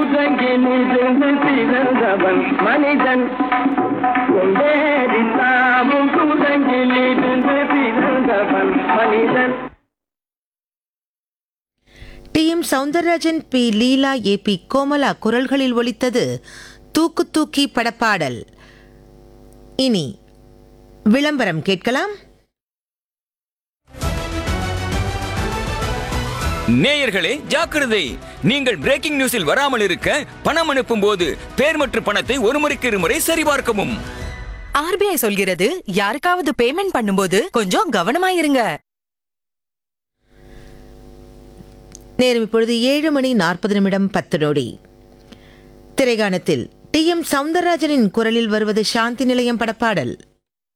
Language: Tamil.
குரங்கிலிருந்து பிறந்தவன் மனிதன் கொண்டேறினாமும் குரங்கிலிருந்து பிறந்தவன் மனிதன் T M Soundararajan P Leela A P Komala குரல்களில் ஒலித்தது தூக்கு தூக்கி படப்பாடல் இனி விளம்பரம் கேட்கலாம் நேயர்களே ஜாக்கிரதை நீங்கள் பிரேக்கிங் நியூஸில் வராமல் இருக்க பணம் அனுப்பும் போது பேர் மற்றும் பணத்தை ஒரு முறைக்கு இருமுறை சரிபார்க்கவும் ஆர்பிஐ சொல்கிறது யாருக்காவது பேமெண்ட் பண்ணும்போது கொஞ்சம் கவனமா இருங்க நேரம் இப்பொழுது ஏழு மணி நாற்பது நிமிடம் பத்து நொடி திரைகாணத்தில் டி எம் சவுந்தரராஜனின் குரலில் வருவது சாந்தி நிலையம் படப்பாடல்